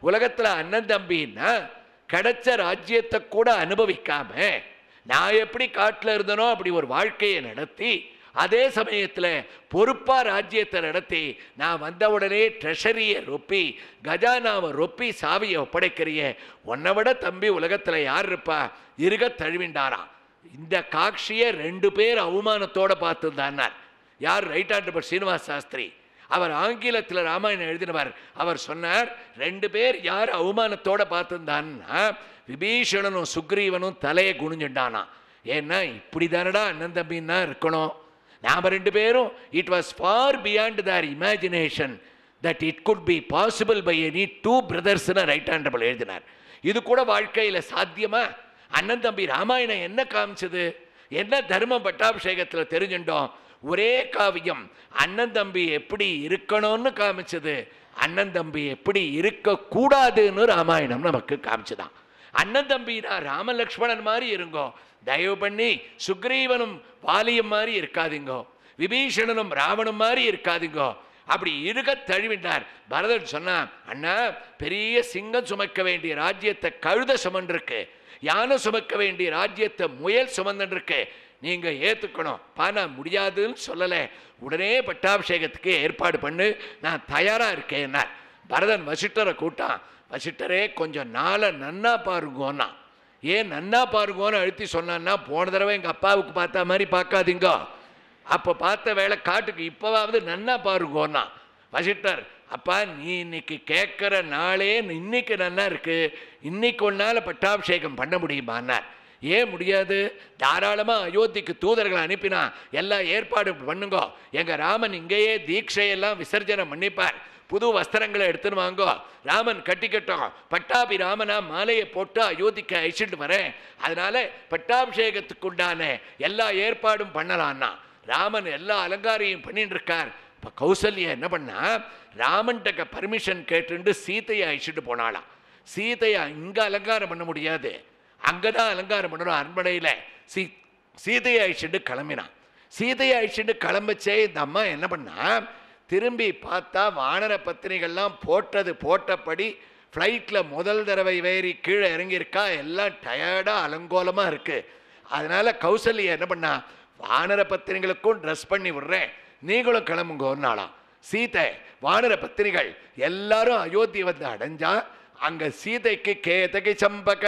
உலகத்துல அண்ணன் தம்பின்னா கிடைச்ச ராஜ்யத்தை கூட அனுபவிக்காம நான் எப்படி காட்டுல இருந்தனோ அப்படி ஒரு வாழ்க்கையை நடத்தி அதே சமயத்துல பொறுப்பா ராஜ்யத்தை நடத்தி நான் வந்த உடனே ட்ரெஷரியை ரொப்பி கஜானாவை ரொப்பி சாவியை ஒப்படைக்கிறிய உன்னை விட தம்பி உலகத்துல யார் இருப்பா இருக தழுவிண்டாராம் இந்த காட்சியை ரெண்டு பேர் அவமானத்தோட பார்த்துருந்தார் யார் ரைட் ஆண்டபர் சீனிவாஸ் சாஸ்திரி அவர் ஆங்கிலத்தில் ராமாயணம் எழுதினவர் அவர் சொன்னார் ரெண்டு பேர் யார் அவமானத்தோட பார்த்துருந்தான்னா விபீஷணனும் சுக்ரீவனும் தலையை குனிஞ்சுட்டானா ஏன்னா இப்படி தானடா அண்ணன் தம்பின்னா இருக்கணும் நாம் ரெண்டு பேரும் it was far beyond the imagination that it could be possible by any two பிரதர்ஸ்னு ரைட் ஹேண்டபிள் எழுதினார் இது கூட வாழ்க்கையில் சாத்தியமா அண்ணன் தம்பி ராமாயணம் என்ன காமிச்சது என்ன தர்ம பட்டாபிஷேகத்தில் தெரிஞ்சுட்டோம் ஒரே காவியம் அண்ணன் தம்பி எப்படி இருக்கணும்னு காமிச்சது அண்ணன் தம்பி எப்படி இருக்கக்கூடாதுன்னு ராமாயணம் நமக்கு காமிச்சுதான் அண்ணன் தம்பி நான் ராமலக்ஷ்மணன் மாதிரி இருங்கோ தயவு பண்ணி சுக்ரீவனும் வாலியம் மாதிரி இருக்காதீங்கோ விபீஷணனும் ராவணன் மாதிரி இருக்காதீங்கோ அப்படி இருக தழுவினார் பரதன் சொன்னான் அண்ணா பெரிய சிங்கம் சுமக்க வேண்டிய ராஜ்யத்தை கழுத சுமந்திருக்கு யானை சுமக்க வேண்டிய ராஜ்யத்தை முயல் சுமந்துருக்கு நீங்க ஏத்துக்கணும் பானா முடியாதுன்னு சொல்லலை உடனே பட்டாபிஷேகத்துக்கு ஏற்பாடு பண்ணு நான் தயாரா இருக்கேன்னார் பரதன் வசிட்டரை கூட்டான் வசிட்டரே கொஞ்சம் நாளை நன்னா பாருங்கோன்னா ஏன் நன்னா பாருங்கோன்னு அழுத்தி சொன்னான்னா போன தடவை எங்கள் அப்பாவுக்கு பார்த்த மாதிரி பார்க்காதீங்க அப்போ பார்த்த வேலை காட்டுக்கு இப்போவாவது நன்னா பாருங்கோன்னா வசிட்டர் அப்பா நீ இன்னைக்கு கேட்குற நாளே இன்னைக்கு நன்னா இருக்கு இன்னைக்கு ஒன்னால பட்டாபிஷேகம் பண்ண முடியுமான்னார் ஏன் முடியாது தாராளமாக அயோத்திக்கு தூதர்களை அனுப்பினா எல்லாம் ஏற்பாடு பண்ணுங்கோ எங்கள் ராமன் இங்கேயே தீட்சையெல்லாம் விசர்ஜனம் பண்ணிப்பார் புது வஸ்திரங்களை எடுத்துன்னு வாங்கோ ராமன் கட்டிக்கட்டும் பட்டாபி ராமனா மாலையை போட்டு அயோத்திக்கு அழிச்சிட்டு வரேன் அதனால பட்டாபிஷேகத்துக்கு உண்டான எல்லா ஏற்பாடும் பண்ணலான்னா ராமன் எல்லா அலங்காரையும் பண்ணிட்டு இருக்கார் இப்போ கௌசல்யா என்ன பண்ணா ராமன்கிட்ட பர்மிஷன் கேட்டுண்டு சீதையை அழிச்சிட்டு போனாளாம் சீதையை இங்கே அலங்காரம் பண்ண முடியாது அங்கே தான் அலங்காரம் பண்ணணும் அரண்மனையில் சீ சீதையை அழிச்சிட்டு கிளம்பினான் சீதையை அழிச்சிட்டு கிளம்பச்சே இந்த அம்மா என்ன பண்ணா திரும்பி பார்த்தா வானர பத்திரிகள்லாம் போட்டது போட்டபடி ஃப்ளைட்டில் முதல் தடவை ஏறி கீழே இறங்கியிருக்கா எல்லாம் டயர்டாக அலங்கோலமாக இருக்குது அதனால கௌசல்யா என்ன பண்ணா வானர பத்திரிகளுக்கும் ட்ரெஸ் பண்ணி விடுறேன் நீங்களும் கிளம்புங்கன்னாலாம் சீதை வானர பத்திரிகள் எல்லாரும் அயோத்தி வந்து அடைஞ்சா அங்க சீதைக்கு கேதகை சம்பக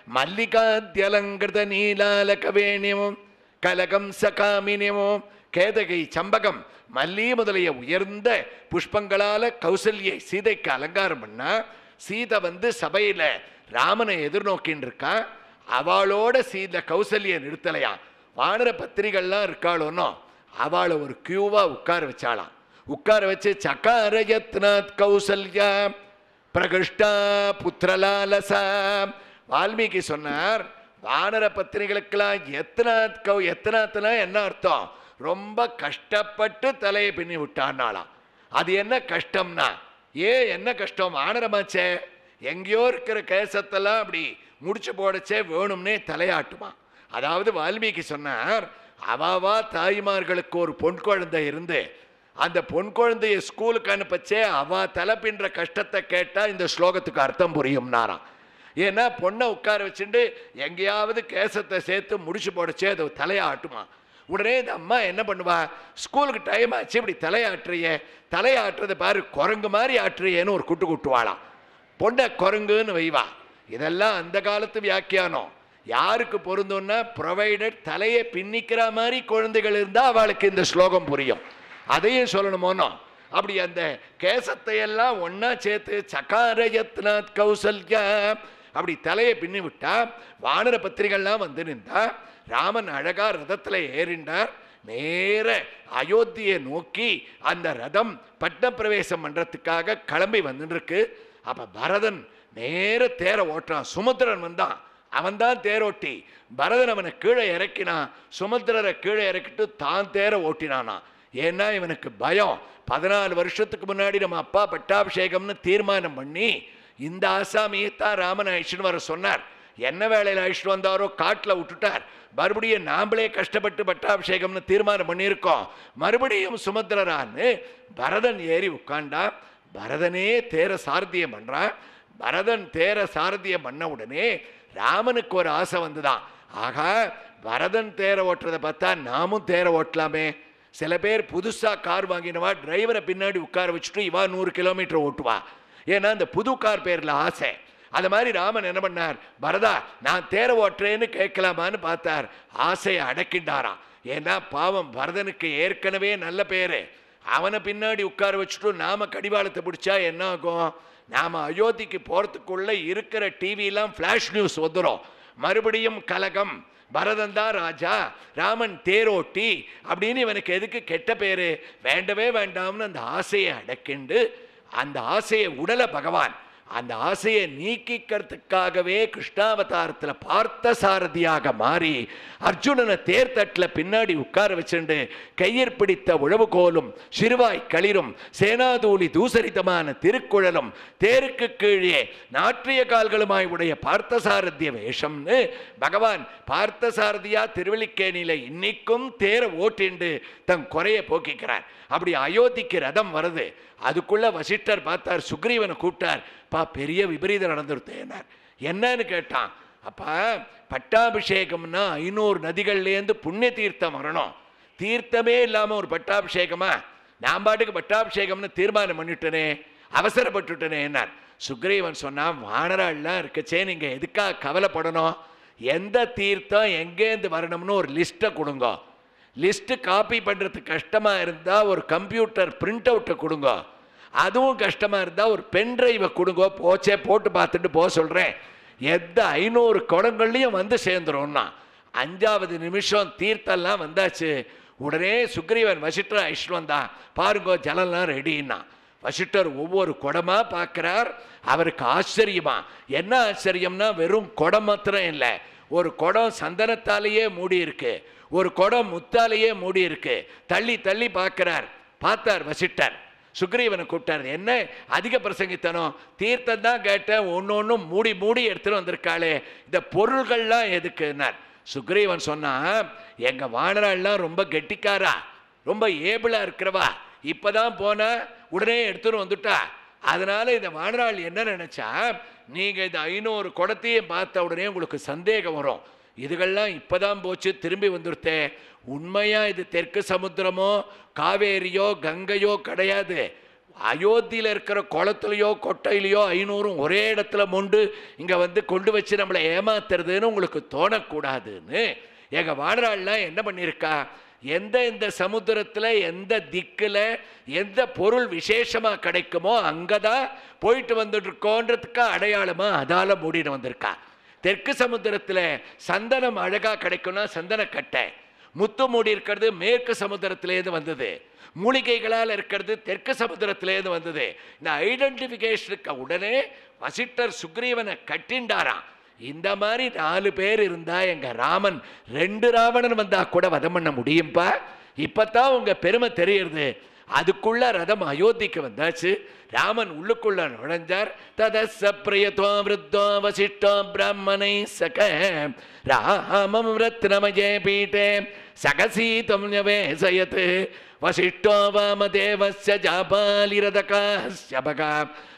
மல்லிகாத்யலங்கிருத நீலாலக வேணியமும் கலகம் சகாமினியமும் கேதகை சம்பகம் மல்லி முதலிய உயர்ந்த புஷ்பங்களால கௌசல்யை சீதைக்கு அலங்காரம் பண்ணா சீதை வந்து சபையில ராமனை எதிர்நோக்கின்னு இருக்கா அவளோட சீதை கௌசல்யை நிறுத்தலையா வானர பத்திரிகள்லாம் இருக்காளோனோ அவளை ஒரு கியூவா உட்கார வச்சாளாம் உட்கார வச்சு சக்காரயத்னாத் கௌசல்யா பிரகிருஷ்டா புத்திரலாலசா வால்மீகி சொன்னார் வானர பத்திரிகளுக்கெல்லாம் எத்தனாத் கௌ எத்தனாத்துனா என்ன அர்த்தம் ரொம்ப கஷ்டப்பட்டு தலையை பின்னி விட்டான்னாலாம் அது என்ன கஷ்டம்னா ஏன் என்ன கஷ்டம் வானரமாச்சே எங்கேயோ இருக்கிற கேசத்தெல்லாம் அப்படி முடிச்சு போடச்சே வேணும்னே தலையாட்டுமா அதாவது வால்மீகி சொன்னார் அவாவா தாய்மார்களுக்கு ஒரு பொன் குழந்தை இருந்து அந்த பொன் குழந்தைய ஸ்கூலுக்கு அனுப்பச்சே அவ தலை பின்ற கஷ்டத்தை கேட்டா இந்த ஸ்லோகத்துக்கு அர்த்தம் புரியும்னாராம் ஏன்னா பொண்ணை உட்கார வச்சுட்டு எங்கேயாவது கேசத்தை சேர்த்து முடிச்சு போடச்சே அது தலையாட்டுமா உடனே இந்த அம்மா என்ன பண்ணுவா ஸ்கூலுக்கு டைம் ஆச்சு இப்படி தலையாட்டுறியே தலையாட்டுறது பாரு குரங்கு மாதிரி ஆட்டுறியேன்னு ஒரு குட்டு குட்டுவாளாம் பொண்ணை குரங்குன்னு வைவா இதெல்லாம் அந்த காலத்து வியாக்கியானம் யாருக்கு பொருந்தும்னா ப்ரொவைடட் தலையை பின்னிக்கிற மாதிரி குழந்தைகள் இருந்தால் அவளுக்கு இந்த ஸ்லோகம் புரியும் அதையும் சொல்லணுமோனோ அப்படி அந்த கேசத்தை எல்லாம் ஒண்ணா சேர்த்து சகாரயத்னாத் கௌசல்யா அப்படி தலையை பின்னி விட்டா வானர பத்திரிகள்லாம் வந்து நின்றா ராமன் அழகா ரதத்துல ஏறிண்டார் நேர அயோத்தியை நோக்கி அந்த ரதம் பட்டப்பிரவேசம் பண்றதுக்காக கிளம்பி வந்துருக்கு அப்ப பரதன் நேர தேர ஓட்டுறான் சுமந்திரன் வந்தான் அவன் தான் தேரோட்டி பரதன் அவனை கீழே இறக்கினான் சுமந்திரரை கீழே இறக்கிட்டு தான் தேர ஓட்டினானா ஏன்னா இவனுக்கு பயம் பதினாலு வருஷத்துக்கு முன்னாடி நம்ம அப்பா பட்டாபிஷேகம்னு தீர்மானம் பண்ணி இந்த ஆசாமியை தான் ராமன் அழிச்சுன்னு வர சொன்னார் என்ன வேலையில் அழிச்சுட்டு வந்தாரோ காட்டில் விட்டுட்டார் மறுபடியும் நாமளே கஷ்டப்பட்டு பட்டாபிஷேகம்னு தீர்மானம் பண்ணியிருக்கோம் மறுபடியும் சுமந்திரரான்னு பரதன் ஏறி உட்காண்டா பரதனே தேர சாரத்தியம் பண்றான் பரதன் தேர சாரதியம் பண்ண உடனே ராமனுக்கு ஒரு ஆசை வந்துதான் ஆகா பரதன் தேர ஓட்டுறதை பார்த்தா நாமும் தேர ஓட்டலாமே சில பேர் புதுசா கார் வாங்கினவா டிரைவரை பின்னாடி உட்கார வச்சுட்டு இவா நூறு கிலோமீட்டர் ஓட்டுவா ஏன்னா அந்த புது கார் பேர்ல ஆசை அது மாதிரி ராமன் என்ன பண்ணார் பரதா நான் தேர ஓட்டுறேன்னு கேட்கலாமான்னு பார்த்தார் ஆசையை அடக்கிண்டாராம் ஏன்னா பாவம் பரதனுக்கு ஏற்கனவே நல்ல பேரு அவனை பின்னாடி உட்கார வச்சுட்டு நாம கடிவாளத்தை பிடிச்சா என்ன ஆகும் நாம அயோத்திக்கு போறதுக்குள்ள இருக்கிற டிவிலாம் ஃபிளாஷ் நியூஸ் வந்துடும் மறுபடியும் கலகம் பரதன் தான் ராஜா ராமன் தேரோட்டி அப்படின்னு இவனுக்கு எதுக்கு கெட்ட பேரு வேண்டவே வேண்டாம்னு அந்த ஆசையை அடக்கிண்டு அந்த ஆசையை உடல பகவான் அந்த ஆசையை நீக்கிக்கிறதுக்காகவே கிருஷ்ணாவதாரத்தில் பார்த்த சாரதியாக மாறி அர்ஜுனனை தேர்தட்டில் பின்னாடி உட்கார வச்சுண்டு கையிற் பிடித்த உழவுகோலும் சிறுவாய் களிரும் சேனாதூலி தூசரிதமான திருக்குழலும் தேருக்கு கீழே நாற்றிய கால்களுமாய் உடைய பார்த்தசாரதிய வேஷம்னு பகவான் பார்த்தசாரதியா திருவல்லிக்கேணியில இன்னைக்கும் தேர ஓட்டிண்டு தன் குறைய போக்கிக்கிறார் அப்படி அயோத்திக்கு ரதம் வருது அதுக்குள்ள வசிஷ்டர் பார்த்தார் சுக்ரீவனை கூப்பிட்டார் பா பெரிய விபரீதம் நடந்துருத்தேனார் என்னன்னு கேட்டான் அப்பா பட்டாபிஷேகம்னா ஐநூறு நதிகள்லேருந்து புண்ணிய தீர்த்தம் வரணும் தீர்த்தமே இல்லாம ஒரு பட்டாபிஷேகமா நான் பாட்டுக்கு பட்டாபிஷேகம்னு தீர்மானம் பண்ணிட்டனே அவசரப்பட்டுட்டனே என்னார் சுக்ரீவன் சொன்னான் வானராள்லாம் இருக்கச்சே நீங்க எதுக்காக கவலைப்படணும் எந்த தீர்த்தம் எங்கேருந்து வரணும்னு ஒரு லிஸ்ட்டை கொடுங்க லிஸ்ட்டு காப்பி பண்ணுறதுக்கு கஷ்டமாக இருந்தால் ஒரு கம்ப்யூட்டர் பிரிண்ட் அவுட்டை கொடுங்க அதுவும் கஷ்டமாக இருந்தால் ஒரு பென் டிரைவை கொடுங்க போச்சே போட்டு பார்த்துட்டு போக சொல்கிறேன் எந்த ஐநூறு குடங்கள்லையும் வந்து சேர்ந்துரும்னா அஞ்சாவது நிமிஷம் தீர்த்தம்லாம் வந்தாச்சு உடனே சுக்ரீவன் வசிட்டர் அழிச்சிட்டு வந்தான் பாருங்க ஜலம்லாம் ரெடின்னா வசிட்டர் ஒவ்வொரு குடமா பார்க்கிறார் அவருக்கு ஆச்சரியமா என்ன ஆச்சரியம்னா வெறும் குடம் மாத்திரம் இல்லை ஒரு குடம் சந்தனத்தாலேயே மூடி இருக்கு ஒரு குடம் முத்தாலேயே மூடி இருக்கு தள்ளி தள்ளி பார்க்கிறார் பார்த்தார் வசிட்டர் சுக்ரீவனை கூப்பிட்டார் என்ன அதிக பிரசங்கித்தனம் தீர்த்தம் தான் கேட்டேன் ஒன்று ஒன்றும் மூடி மூடி எடுத்துட்டு வந்திருக்காளே இந்த பொருள்கள்லாம் எதுக்குன்னார் சுக்ரீவன் சொன்னா எங்க வானராள்லாம் ரொம்ப கெட்டிக்காரா ரொம்ப ஏபிளா இருக்கிறவா இப்பதான் போனா உடனே எடுத்துட்டு வந்துட்டா அதனால இந்த வானராள் என்ன நினைச்சா நீங்க இந்த ஐநூறு குடத்தையும் பார்த்த உடனே உங்களுக்கு சந்தேகம் வரும் இதுகள்லாம் இப்பதான் போச்சு திரும்பி வந்துருத்தே உண்மையா இது தெற்கு சமுத்திரமோ காவேரியோ கங்கையோ கிடையாது அயோத்தியில் இருக்கிற குளத்துலையோ கொட்டையிலையோ ஐநூறும் ஒரே இடத்துல மொண்டு இங்க வந்து கொண்டு வச்சு நம்மளை ஏமாத்துறதுன்னு உங்களுக்கு தோணக்கூடாதுன்னு எங்க வானராள்லாம் என்ன பண்ணியிருக்கா எந்த எந்த சமுத்திரத்துல எந்த திக்குல எந்த பொருள் விசேஷமா கிடைக்குமோ அங்கதான் போயிட்டு வந்துட்டு இருக்கோன்றதுக்கு அடையாளமா அதால மூடிட்டு வந்திருக்கா தெற்கு சமுத்திரத்துல சந்தனம் அழகா கிடைக்கும்னா சந்தனக்கட்டை முத்து மூடி இருக்கிறது மேற்கு சமுத்திரத்திலேருந்து வந்தது மூலிகைகளால் இருக்கிறது தெற்கு சமுத்திரத்திலேருந்து வந்தது இந்த ஐடென்டிஃபிகேஷனுக்கு உடனே வசிட்டர் சுக்ரீவனை கட்டிண்டாராம் இந்த மாதிரி நாலு பேர் இருந்தா எங்க ராமன் ரெண்டு ராவணன் வந்தா கூட வதம் பண்ண முடியும்பா இப்பதான் உங்க பெருமை தெரியுது அதுக்குள்ள ரதம் அயோத்திக்கு வந்தாச்சு ராமன் உள்ளுக்குள்ள நுழைஞ்சார் ததச பிரியத்தோ விருத்தோ வசிஷ்டோ பிராமணை சக ராமம் ரத்னமயே பீட்டே சகசீதம் ஞவேசயத் வசிஷ்டோ வாமதேவஸ்ய ஜாபாலிரதகாஸ்ய பகா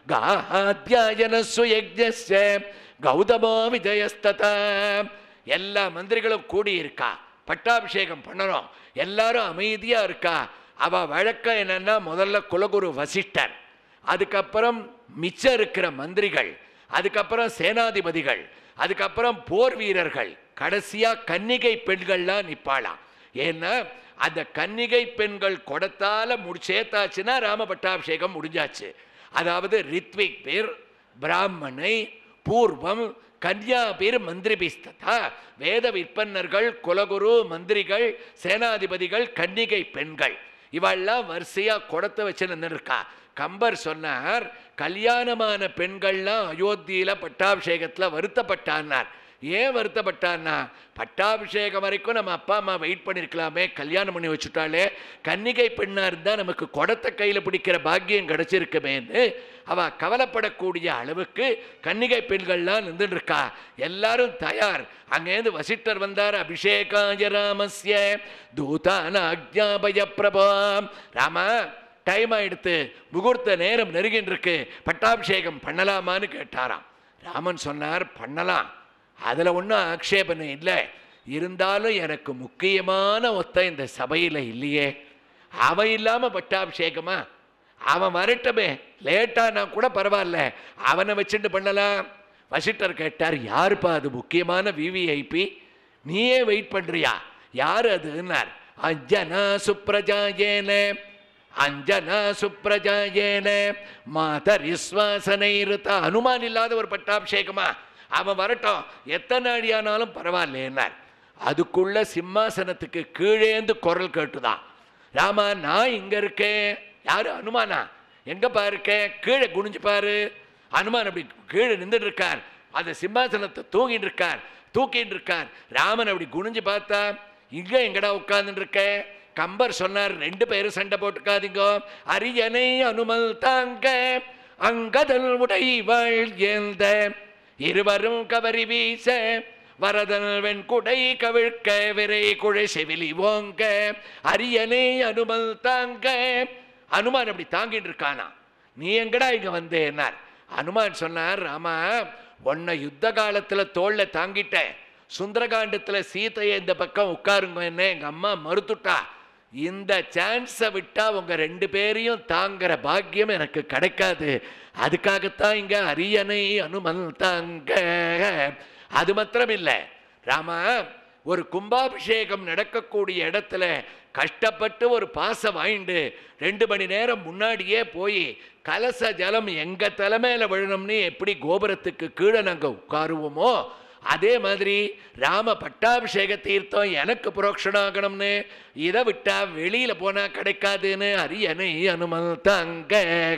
காத்யாயனஸ்வ யஜ்ஞஸ்ய கௌதமோ விஜயஸ்ததா எல்லா மந்திரிகளும் கூடி இருக்கா பட்டாபிஷேகம் பண்ணணும் எல்லாரும் அமைதியா இருக்கா அவ வழக்கம் என்னன்னா முதல்ல குலகுரு வசிஷ்டர் அதுக்கப்புறம் மிச்சம் இருக்கிற மந்திரிகள் அதுக்கப்புறம் சேனாதிபதிகள் அதுக்கப்புறம் போர் வீரர்கள் கடைசியா கன்னிகை பெண்கள்லாம் நிப்பாளாம் ஏன்னா அந்த கன்னிகை பெண்கள் கொடத்தால முடிச்சேத்தாச்சுன்னா ராம பட்டாபிஷேகம் முடிஞ்சாச்சு அதாவது ரித்விக் பேர் பிராமணை பூர்வம் கன்யா பேர் மந்திரிபிஸ்ததா வேத விற்பன்னர்கள் குலகுரு மந்திரிகள் சேனாதிபதிகள் கன்னிகை பெண்கள் இவெல்லாம் வரிசையா குடத்தை வச்சு நின்றுருக்கா கம்பர் சொன்னார் கல்யாணமான பெண்கள்லாம் அயோத்தியில பட்டாபிஷேகத்துல வருத்தப்பட்டான்னார் ஏன் வருத்தப்பட்டான்னா பட்டாபிஷேகம் வரைக்கும் நம்ம அப்பா அம்மா வெயிட் பண்ணியிருக்கலாமே கல்யாணம் பண்ணி வச்சுட்டாலே கன்னிகை பெண்ணா இருந்தா நமக்கு குடத்தை கையில பிடிக்கிற பாக்கியம் கிடைச்சிருக்குமேன்னு அவ கவலைப்படக்கூடிய அளவுக்கு கன்னிகை பெண்கள்லாம் நின்றுட்டு இருக்கா எல்லாரும் தயார் அங்கேருந்து வசிட்டர் வந்தார் அபிஷேகாய ராமஸ்ய தூதான அஜ்ஞாபய பிரபா ராமா டைம் ஆயிடுத்து முகூர்த்த நேரம் நெருங்கின்னு இருக்கு பட்டாபிஷேகம் பண்ணலாமான்னு கேட்டாராம் ராமன் சொன்னார் பண்ணலாம் அதில் ஒன்றும் ஆக்ஷேபனை இல்லை இருந்தாலும் எனக்கு முக்கியமான ஒத்த இந்த சபையில் இல்லையே அவன் இல்லாமல் பட்டாபிஷேகமா அவன் வரட்டுமே லேட்டானா கூட பரவாயில்ல அவனை வச்சுட்டு பண்ணலாம் வசிட்டர் கேட்டார் யாருப்பா அது முக்கியமான விவிஐபி நீயே வெயிட் பண்றியா யார் அதுன்னார் அஞ்சனா சுப்ரஜாயேன அஞ்சனா சுப்ரஜாயேன மாதர் விஸ்வாசனைருத்த அனுமான் இல்லாத ஒரு பட்டாபிஷேகமா அவன் வரட்டும் எத்தனை நாடி ஆனாலும் பரவாயில்லைன்னார் அதுக்குள்ள சிம்மாசனத்துக்கு கீழேந்து குரல் கேட்டுதான் ராமா நான் இங்க இருக்கேன் யாரு அனுமானா எங்கப்பா இருக்கேன் கீழே குனிஞ்சு பாரு அனுமான் அப்படி கீழே நின்றுட்டு இருக்கார் அந்த சிம்மாசனத்தை தூங்கிட்டு இருக்கார் தூக்கிட்டு இருக்கார் ராமன் அப்படி குனிஞ்சு பார்த்தா இங்க எங்கடா உட்கார்ந்துட்டு இருக்க கம்பர் சொன்னார் ரெண்டு பேரும் சண்டை போட்டுக்காதீங்க அரியணை அனுமல் தாங்க அங்கதல் உடைவாள் ஏந்த இருவரும் கவரி வீச வரதல் வெண்குடை கவிழ்க்க விரை குழை செவிலி ஓங்க அரியணை அனுமல் தாங்க அனுமான் அப்படி தாங்கிட்டு இருக்கானா நீ எங்கடா இங்க வந்தேன்னார் அனுமான் சொன்னார் ராமா உன்னை யுத்த காலத்துல தோல்ல தாங்கிட்டேன் சுந்தரகாண்டத்துல சீதையை இந்த பக்கம் உட்காருங்க என்ன எங்க அம்மா மறுத்துட்டா இந்த சான்ஸை விட்டா உங்க ரெண்டு பேரையும் தாங்குற பாக்கியம் எனக்கு கிடைக்காது அதுக்காகத்தான் இங்க அரியணை அனுமல் தாங்க அது மாத்திரம் இல்லை ராமா ஒரு கும்பாபிஷேகம் நடக்கக்கூடிய இடத்துல கஷ்டப்பட்டு ஒரு பாசை வாங்கிட்டு ரெண்டு மணி நேரம் முன்னாடியே போய் கலச ஜலம் எங்க தலைமையில விழணும்னு எப்படி கோபுரத்துக்கு கீழே நாங்க உட்காருவோமோ அதே மாதிரி ராம பட்டாபிஷேக தீர்த்தம் எனக்கு புரோக்ஷனாகணும்னு இதை விட்டா வெளியில போனா கிடைக்காதுன்னு அரியணை அனுமல் தங்க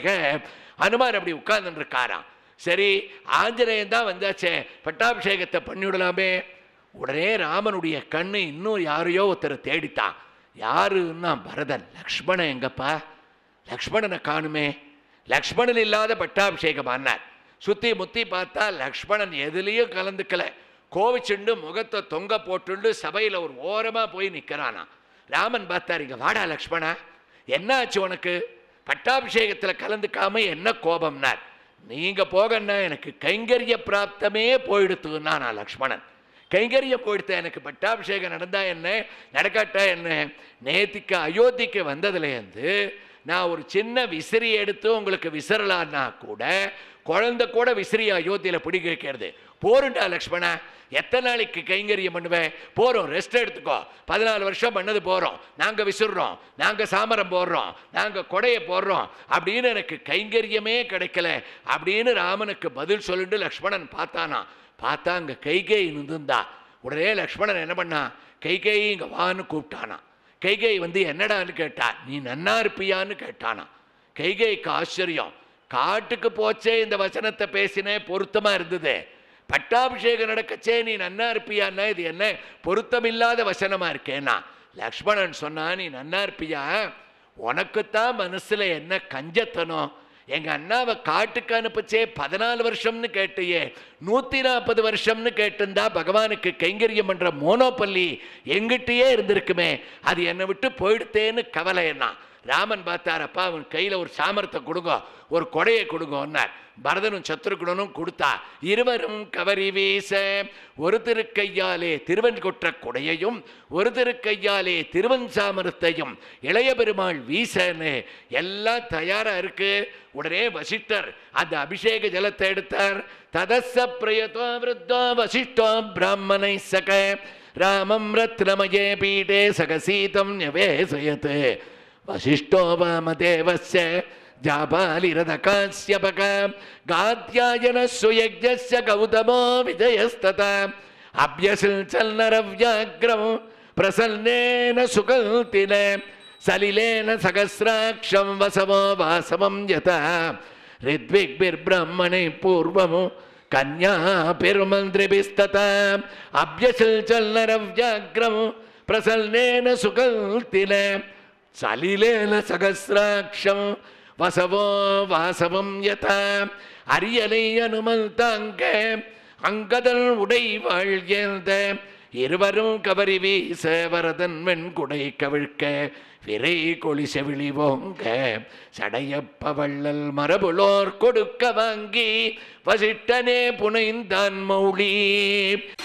அனுமான் அப்படி உட்கார்ந்துட்டு இருக்காராம் சரி ஆஞ்சநேயன் தான் வந்தாச்சே பட்டாபிஷேகத்தை பண்ணிவிடலாமே உடனே ராமனுடைய கண்ணு இன்னும் யாரையோ ஒருத்தர் தேடித்தான் யாருன்னா பரதன் லக்ஷ்மணன் எங்கப்பா லக்ஷ்மணனை காணுமே லக்ஷ்மணன் இல்லாத பட்டாபிஷேகம் ஆனார் சுத்தி முத்தி பார்த்தா லக்ஷ்மணன் எதுலேயும் கலந்துக்கல கோவிச்சுண்டு முகத்தை தொங்க போட்டுண்டு சபையில் ஒரு ஓரமாக போய் நிற்கிறானா ராமன் பார்த்தார் இங்க வாடா லக்ஷ்மணா என்ன ஆச்சு உனக்கு பட்டாபிஷேகத்தில் கலந்துக்காம என்ன கோபம்னார் நீங்க போகன்னா எனக்கு கைங்கரிய பிராப்தமே போயிடுத்துன்னா நான் லக்ஷ்மணன் கைங்கரியம் போயிடுத்த எனக்கு பட்டாபிஷேகம் நடந்தா என்ன நடக்காட்டா என்ன நேத்திக்கு அயோத்திக்கு வந்ததுலேருந்து நான் ஒரு சின்ன விசிறி எடுத்து உங்களுக்கு விசிறலான்னா கூட குழந்தை கூட விசிறி அயோத்தியில் பிடிக்க வைக்கிறது போருண்டா லக்ஷ்மணா எத்தனை நாளைக்கு கைங்கரியம் பண்ணுவேன் போகிறோம் ரெஸ்ட் எடுத்துக்கோ பதினாலு வருஷம் பண்ணது போகிறோம் நாங்கள் விசிறுறோம் நாங்கள் சாமரம் போடுறோம் நாங்கள் கொடையை போடுறோம் அப்படின்னு எனக்கு கைங்கரியமே கிடைக்கல அப்படின்னு ராமனுக்கு பதில் சொல்லிட்டு லக்ஷ்மணன் பார்த்தானா பார்த்தா அங்கே கைகேயி நின்றுந்தா உடனே லக்ஷ்மணன் என்ன பண்ணா கைகேயி இங்கே வான்னு கூப்பிட்டானா கைகேயி வந்து என்னடான்னு கேட்டா நீ நன்னா இருப்பியான்னு கேட்டானா கைகேயிக்கு ஆச்சரியம் காட்டுக்கு போச்சே இந்த வசனத்தை பேசினே பொருத்தமா இருந்தது பட்டாபிஷேகம் நடக்கச்சே நீ நன்னா இருப்பியான்னா இது என்ன பொருத்தமில்லாத வசனமா இருக்கேன்னா லக்ஷ்மணன் சொன்னா நீ நன்னா இருப்பியா உனக்குத்தான் மனசுல என்ன கஞ்சத்தனம் எங்க அண்ணாவை காட்டுக்கு அனுப்பிச்சே பதினாலு வருஷம்னு கேட்டியே நூத்தி நாற்பது வருஷம்னு கேட்டிருந்தா பகவானுக்கு கைங்கரியம் பண்ற மோனோபல்லி எங்கிட்டயே இருந்திருக்குமே அது என்னை விட்டு போயிடுத்தேன்னு கவலை என்ன ராமன் பார்த்தார் அப்பா அவன் கையில் ஒரு சாமரத்தை கொடுங்க ஒரு கொடையை கொடுங்கன்னார் பரதனும் சத்ருகுணனும் கொடுத்தா இருவரும் கவரி வீச ஒரு திருக்கையாலே திருவன் கொற்ற கொடையையும் ஒரு திருக்கையாலே திருவன் சாமரத்தையும் இளைய பெருமாள் வீசன்னு எல்லாம் தயாரா இருக்கு உடனே வசிஷ்டர் அந்த அபிஷேக ஜலத்தை எடுத்தார் ததச பிரயதோ விருத்தோ வசிஷ்டோ பிராமணை சக ராமம் ரத்னமயே பீடே சகசீதம் ஞவேசயத் वसिष्ठो वामदेवस्य जाबालिरथकास्यपक गात्यायनः यज्ञस्य गौतमो विजयस्तथा अभ्यसिल्चल्नरव्याग्रम् प्रसन्नेन सुकल्पिन सलिलेन सहस्राक्षं वसवो वासवं यथा ऋद्विग्भिर्ब्रह्मणि पूर्वम् कन्याभिर्मन्त्रिभिस्तथा अभ्यसिल्चल्नरव्याग्रम् प्रसन्नेन सुकल्पिन சலிலேன சகசிராட்சம் வசவோ வாசவம் யதா அரியணை அனுமல் தாங்க அங்கதல் உடை வாழ்ந்த இருவரும் கவரி வீச வரதன் வெண்குடை கவிழ்க்க விரை கொளி செவிழி ஓங்க சடையப்ப வள்ளல் மரபுலோர் கொடுக்க வாங்கி வசிட்டனே புனைந்தான் மௌளி